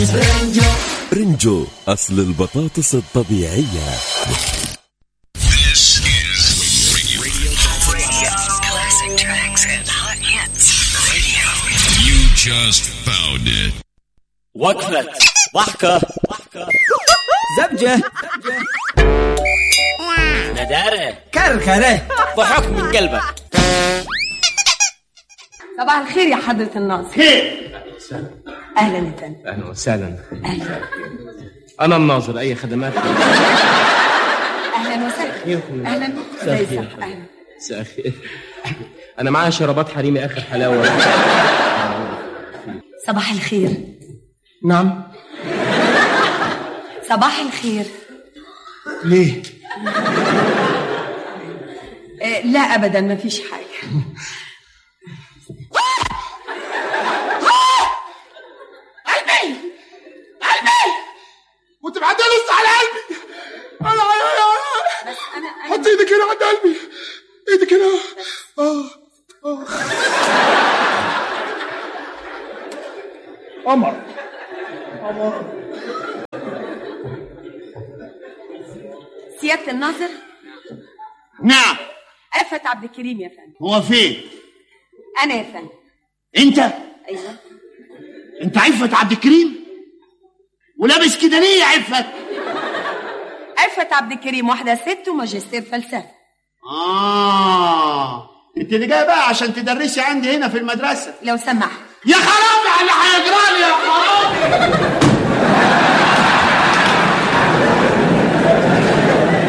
رنجو أصل البطاطس الطبيعية Classic tracks and hot hits. Radio. You just found it. وقفة ضحكة زبجة ندارة كركرة ضحك من قلبك صباح الخير يا حضرة الناظر خير أهلا يا فندم اهلا وسهلا انا الناظر اي خدمات أهلا وسهلا أهلا زي صح أهلا مساء الخير. انا معايا شرابات حريمي اخر حلاوه صباح الخير نعم صباح الخير ليه آه لا أبدا ما فيش حاجة وانت معدي لسه على قلبي انا انا بس أنا حط ايدك هنا عند قلبي ايدك هنا اه اه قمر قمر سيادة الناظر نعم عفت عبد الكريم يا فندم هو فين أنا يا فندم انت أيوه انت عفت عبد الكريم ولابس كده ليه يا عفت عفت عبد الكريم واحدة ست وماجستير فلسفة اه انت اللي جاي بقى عشان تدرسي عندي هنا في المدرسه لو سمحت يا خرابي على اللي هيجرالي يا خرابي